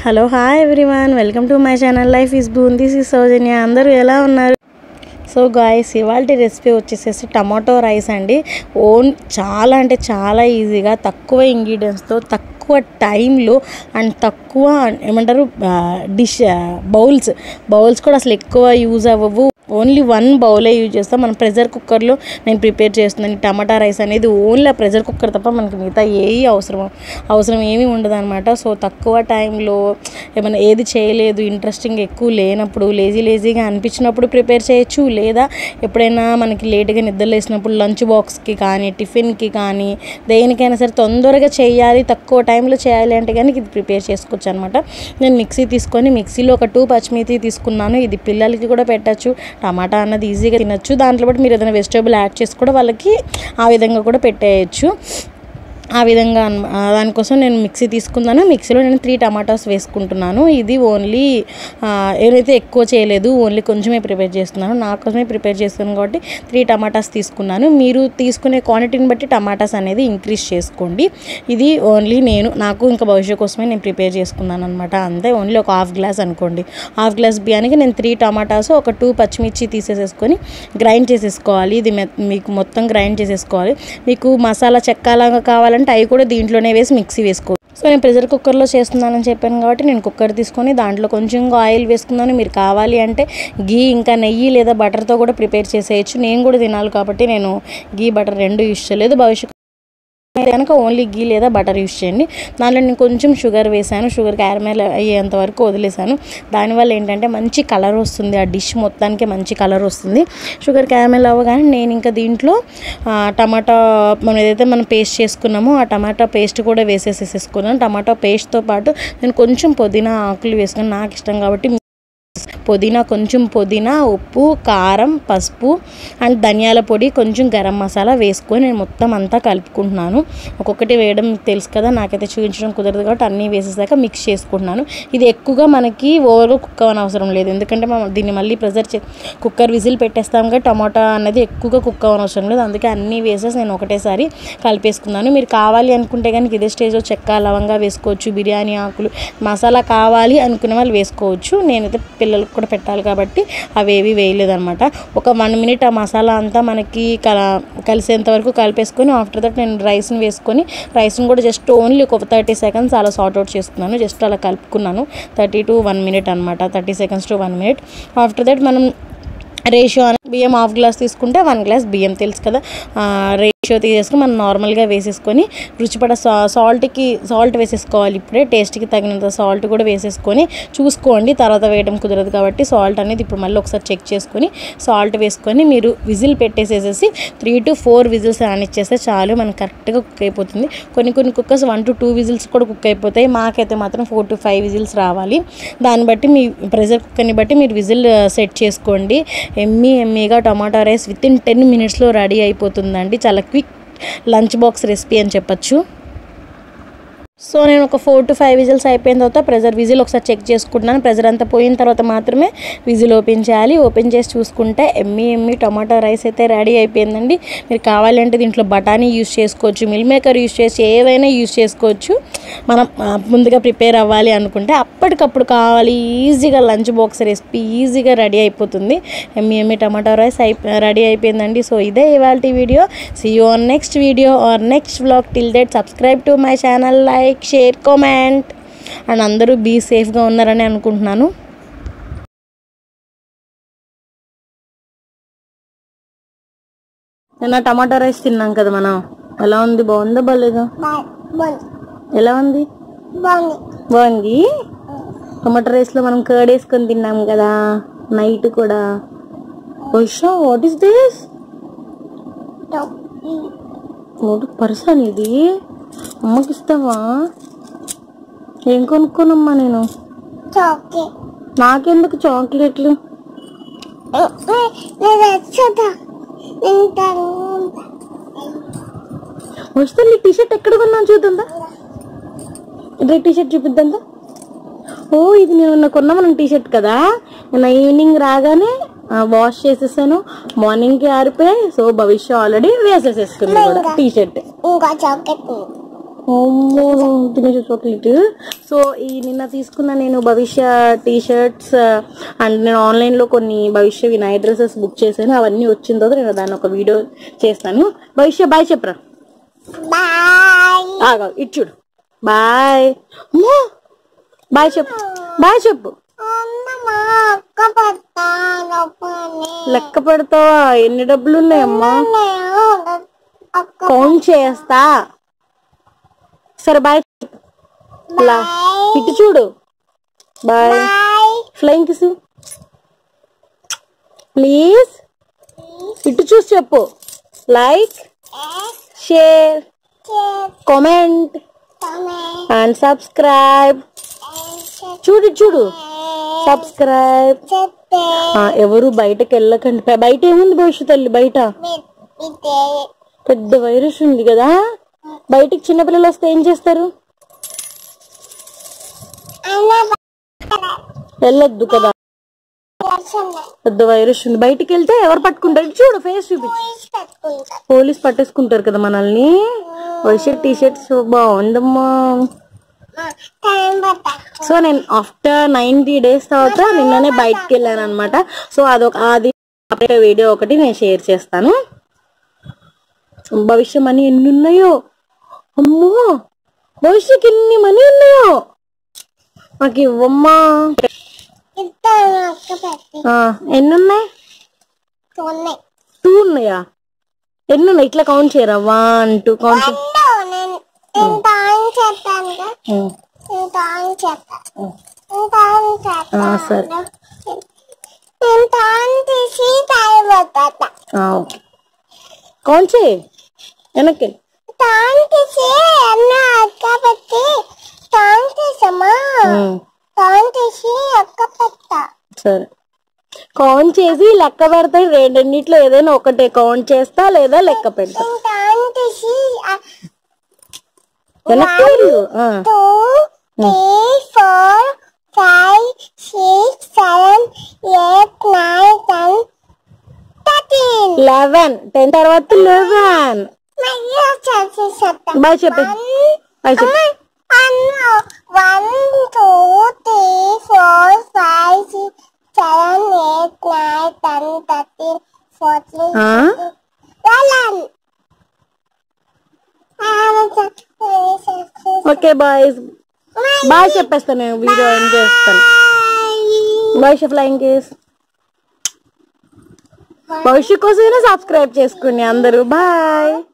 Hello hi everyone welcome to my channel life is boon this is Soujanya అందరూ ఎలా ఉన్నారు so guys ఇవాళ recipe వచ్చేసేసి టమాటో రైస్ అండి ఓన్ చాలా అంటే చాలా ఈజీగా తక్కువ ఇంగ్రీడియంట్స్తో తక్కువ టైంలో అండ్ తక్కువ ఏమంటారు డిష్ బౌల్స్ బౌల్స్ కూడా అసలు ఎక్కువ యూజ్ అవ్వవు ఓన్లీ వన్ బౌలే యూజ్ చేస్తాం మనం ప్రెషర్ కుక్కర్లో నేను ప్రిపేర్ చేస్తున్నాను ఈ టమాటా రైస్ అనేది ఓన్లీ ఆ ప్రెషర్ కుక్కర్ తప్ప మనకి మిగతా ఏ అవసరం అవసరం ఏమీ ఉండదు అనమాట సో తక్కువ టైంలో ఏమైనా ఏది చేయలేదు ఇంట్రెస్టింగ్ ఎక్కువ లేనప్పుడు లేజీ లేజీగా అనిపించినప్పుడు ప్రిపేర్ చేయొచ్చు లేదా ఎప్పుడైనా మనకి లేట్గా నిద్ర లేసినప్పుడు లంచ్ బాక్స్కి కానీ టిఫిన్కి కానీ దేనికైనా సరే తొందరగా చేయాలి తక్కువ టైంలో చేయాలి అంటే కానీ ఇది ప్రిపేర్ చేసుకోవచ్చు అనమాట నేను మిక్సీ తీసుకొని మిక్సీలో ఒక టూ పచ్చిమిర్చి తీసుకున్నాను ఇది పిల్లలకి కూడా పెట్టచ్చు టమాటా అన్నది ఈజీగా తినచ్చు దాంట్లో బట్టి మీరు ఏదైనా వెజిటేబుల్ యాడ్ చేసి కూడా వాళ్ళకి ఆ విధంగా కూడా పెట్టేయచ్చు ఆ విధంగా అన్- ఆ దానికోసం నేను మిక్సీ తీసుకున్నాను మిక్సీలో నేను త్రీ టమాటాస్ వేసుకుంటున్నాను ఇది ఓన్లీ ఆ, ఏదైతే ఎక్కువ చేయలేదు ఓన్లీ కొంచెమే ప్రిపేర్ చేస్తున్నాను నా కోసమే ప్రిపేర్ చేస్తున్నాను కాబట్టి త్రీ టమాటాస్ తీసుకున్నాను మీరు తీసుకునే క్వాంటిటీని బట్టి టమాటాస్ అనేది ఇంక్రీజ్ చేసుకోండి ఇది ఓన్లీ నేను నాకు ఇంకా భవిష్యత్ కోసమే నేను ప్రిపేర్ చేసుకున్నాను అనమాట అంతే ఓన్లీ ఒక హాఫ్ గ్లాస్ అనుకోండి హాఫ్ గ్లాస్ బియ్యానికి నేను త్రీ టమాటాస్ ఒక టూ పచ్చిమిర్చి తీసేసేసుకొని గ్రైండ్ చేసేసుకోవాలి ఇది మె- మీకు మొత్తం గ్రైండ్ చేసేసుకోవాలి మీకు మసాలా చెక్కలాగా కావాలంటే అవి కూడా దీంట్లోనే వేసి మిక్సీ వేసుకో సో నేను ప్రెషర్ కుక్కర్లో చేస్తున్నానని చెప్పాను కాబట్టి నేను కుక్కర్ తీసుకొని దాంట్లో కొంచెం ఆయిల్ వేసుకున్నాను మీరు కావాలి అంటే గీ ఇంకా నెయ్యి లేదా బటర్తో కూడా ప్రిపేర్ చేసేయచ్చు నేను కూడా తినాలి కాబట్టి నేను గీ బటర్ రెండు యూస్ చేయలేదు భవిష్యత్ అయితే కనుక ఓన్లీ గీ లేదా బటర్ యూస్ చేయండి దాంట్లో నేను కొంచెం షుగర్ వేసాను షుగర్ క్యారమెల్ అయ్యేంత వరకు వదిలేసాను దానివల్ల ఏంటంటే మంచి కలర్ వస్తుంది ఆ డిష్ మొత్తానికి మంచి కలర్ వస్తుంది షుగర్ క్యారమెల్ అవ్వగానే నేను ఇంకా దీంట్లో ఆ, టమాటా మనం ఏదైతే మనం పేస్ట్ చేసుకున్నామో ఆ టమాటా పేస్ట్ కూడా వేసేసేసుకున్నాను టమాటా పేస్ట్తో పాటు నేను కొంచెం పుదీనా ఆకులు వేసుకుని నాకు ఇష్టం కాబట్టి పుదీనా కొంచెం పుదీనా ఉప్పు కారం పసుపు అండ్ ధనియాల పొడి కొంచెం గరం మసాలా వేసుకొని నేను మొత్తం అంతా కలుపుకుంటున్నాను ఒక్కొక్కటి వేయడం మీకు తెలుసు కదా నాకైతే చూపించడం కుదరదు కాబట్టి అన్నీ వేసేసాక మిక్స్ చేసుకుంటున్నాను ఇది ఎక్కువగా మనకి ఓవర్ కుక్ అవ్వని అవసరం లేదు ఎందుకంటే మనం దీన్ని మళ్ళీ ప్రెజర్ చే కుక్కర్ విజిల్ పెట్టేస్తాం కదా టమాటా అనేది ఎక్కువగా కుక్ అవ్వని అవసరం లేదు అందుకే అన్నీ వేసేసి నేను ఒకటేసారి కలిపేసుకున్నాను మీరు కావాలి అనుకుంటే కానీ ఇదే స్టేజ్లో చెక్క లవంగా వేసుకోవచ్చు బిర్యానీ ఆకులు మసాలా కావాలి అనుకునే వాళ్ళు వేసుకోవచ్చు నేనైతే పిల్లలకు కూడా పెట్టాలి కాబట్టి అవి ఏవి వేయలేదన్నమాట ఒక వన్ మినిట్ ఆ మసాలా అంతా మనకి కల కలిసేంత వరకు కలిపేసుకొని ఆఫ్టర్ దట్ నేను రైస్ని వేసుకొని రైస్ని కూడా జస్ట్ ఓన్లీ ఒక థర్టీ సెకండ్స్ అలా సార్ట్ అవుట్ చేసుకున్నాను జస్ట్ అలా కలుపుకున్నాను థర్టీ టు వన్ మినిట్ అనమాట thirty seconds to one minute after that మనం రేషియో అని బియ్యం హాఫ్ గ్లాస్ తీసుకుంటే వన్ గ్లాస్ బియ్యం తెలుసు కదా రేషియో తీసేసుకుని మనం నార్మల్గా వేసేసుకొని రుచిపడ సా సాల్ట్కి సాల్ట్ వేసేసుకోవాలి ఇప్పుడే టేస్ట్కి తగినంత సాల్ట్ కూడా వేసేసుకొని చూసుకోండి తర్వాత వేయడం కుదరదు కాబట్టి సాల్ట్ అనేది ఇప్పుడు మళ్ళీ ఒకసారి చెక్ చేసుకొని సాల్ట్ వేసుకొని మీరు విజిల్ పెట్టేసేసేసి త్రీ టు ఫోర్ విజిల్స్ రానిచ్చేస్తే చాలు మనకు కరెక్ట్గా కుక్ అయిపోతుంది కొన్ని కొన్ని cookers one to two whistles కూడా కుక్ అయిపోతాయి మాకైతే మాత్రం ఫోర్ టు ఫైవ్ విజిల్స్ రావాలి దాన్ని బట్టి మీ ప్రెషర్ కుక్కర్ని బట్టి మీరు విజిల్ సెట్ చేసుకోండి ఎమ్మీ ఎమ్మీగా tomato rice within ten మినిట్స్లో రెడీ అయిపోతుందండి చాలా క్విక్ లంచ్ బాక్స్ రెసిపీ అని చెప్పచ్చు సో నేను ఒక ఫోర్ టు ఫైవ్ విజిల్స్ అయిపోయిన తర్వాత ప్రెజర్ విజిల్ ఒకసారి చెక్ చేసుకుంటున్నాను ప్రెజర్ అంతా పోయిన తర్వాత మాత్రమే విజిల్ ఓపెన్ చేయాలి ఓపెన్ చేసి చూసుకుంటే ఎమ్మి ఎమ్మి టమాటా రైస్ అయితే రెడీ అయిపోయిందండి మీరు కావాలంటే దీంట్లో బఠానీ యూస్ చేసుకోవచ్చు మిల్ మేకర్ యూస్ చేసి ఏవైనా యూస్ చేసుకోవచ్చు మనం ఆ, ముందుగా ప్రిపేర్ అవ్వాలి అనుకుంటే అప్పటికప్పుడు కావాలి ఈజీగా లంచ్ బాక్స్ రెసిపీ ఈజీగా రెడీ అయిపోతుంది ఎమ్మి ఎమ్మి టమాటా రైస్ అయి రెడీ అయిపోయిందండి సో ఇదే ఇవాళ video see you on next video or next vlog till date subscribe to my channel like share comment and అందరూ బీ సేఫ్గా ఉన్నారని అనుకుంటున్నాను నిన్న టమాటా రైస్ తిన్నాం కదా మనం ఎలా ఉంది బాగుందా బాగాలేదా ఎలా ఉంది బాగుంది టమాటా రైస్లో మనం కర్డ్ వేసుకొని తిన్నాం కదా నైట్ కూడా Usha what is this what person ఇది అమ్మకి ఇస్తావా ఏం కొనుక్కోనమ్మా నేను నాకెందుకు చాక్లెట్లు వస్తే నీ టీషర్ట్ ఎక్కడ కొన్నాను చూద్దా ఇదే టీషర్ట్ చూపిద్దా ఓ ఇది నేను నిన్న కొన్నా మనం టీషర్ట్ కదా నిన్న ఈవినింగ్ రాగానే వాష్ చేసేసాను మార్నింగ్ కి ఆరిపోయాయి సో భవిష్య ఆల్రెడీ వేసేసేసుకుంది కూడా టీషర్ట్ ఇంకా చాక్లెట్ అమ్మో తినేసి చాక్లెట్ సో ఈ నిన్న తీసుకున్న నేను భవిష్య టీ షర్ట్స్ అండ్ నేను ఆన్లైన్లో కొన్ని భవిష్యవి నైట్ డ్రెస్సెస్ బుక్ చేశాను అవన్నీ వచ్చిన తర్వాత నేను దాన్ని ఒక వీడియో చేస్తాను భవిష్య బాయ్ చెప్పరా బాయ్ ఆగా ఇటు చూడు బాయ్ అమ్మో బాయ్ చెప్పు బాయ్ చెప్పు అమ్మమ్మ అక్క పడతాను పని లెక్క పెడతావా ఎన్ని డబ్బులు ఉన్నాయమ్మా నేను అక్క కౌంట్ చేస్తా సరే బాయ్ లా ఇటు చూడు bye bye flying kiss please ఇటు చూసి చెప్పు like share comment and subscribe చూడు ఇటు చూడు సబ్స్క్రైబ్ చెప్తే ఎవరు బయటకు వెళ్ళకండి బ- బయట ఏముంది భవిష్యత్ తల్లి బయట ఇదే పెద్ద వైరస్ ఉంది కదా బయటికి చిన్నపిల్లలు వస్తే ఏం చేస్తారు వెళ్ళొద్దు కదా పెద్ద వైరస్ ఉంది బయటికి వెళ్తే ఎవరు పట్టుకుంటారు ఇటు చూడు ఫేస్ చూపించు పెట్టుకుంటా పోలీస్ పట్టేసుకుంటారు కదా మనల్ని వైట్ టీ షర్ట్స్ బాగుందమ్మా టైం పట్టా సో నేను ఆఫ్టర్ నైన్టీ డేస్ తర్వాత నిన్ననే బయటికి వెళ్ళాను అనమాట సో అదొక అది వీడియో ఒకటి నేను షేర్ చేస్తాను భవిష్య మనీ ఎన్ని ఉన్నాయో అమ్మో భవిష్యకి ఎన్ని మనీ ఉన్నాయో నాకు ఇవ్వమ్మా ఇద్దరు అక్క పెట్టి ఆ, ఎన్ని ఉన్నాయి ఉన్నాయి టూ ఉన్నాయా ఎన్ని ఉన్నాయి ఇట్లా కౌంట్ చేయరా వన్ టూ కౌంట్ చే- రెండు నేను నేను డ్రాయింగ్ చేస్తాను కదా ఉమ్. నేను డ్రాయింగ్ చేస్తాను నేను డ్రాయింగ్ ఆ, చేస్తాను సరే నేను డ్రాయింగ్ తీసి టైం పడతా ఆ, ఓకే కౌంట్ చేయి వెనక్కి వెళ్ళు. డ్రాయింగ్ తీసి అన్న అక్క పెట్టి డ్రాయింగ్ తీసమ్మా ఉమ్. డ్రాయింగ్ తీసి అక్క పెట్టా సరే కౌంట్ చేసి లెక్క పెడతాయి రెండింటిలో ఏదైనా ఒకటే కౌంట్ చేస్తా లేదా లెక్క పెడతా నేను డ్రాయింగ్ తీసి వెనక్కి వెళ్ళు. ఆ, two three four five six seven eight nine ten thirteen eleven ten తర్వాత లెవెన్ మళ్ళీ చేసేసేద్దాం బాయ్ చెప్పి బాయ్ చెప్పి one two three four five six seven eight nine ten thirteen fourteen ఆ? లెవెన్ ఓకే బాయ్ బాయ్ చెప్పేస్తాను నేను video end చేస్తాను bye flying kiss భవిష్యత్ కోసమైనా సబ్స్క్రైబ్ చేసుకోండి అందరూ బాయ్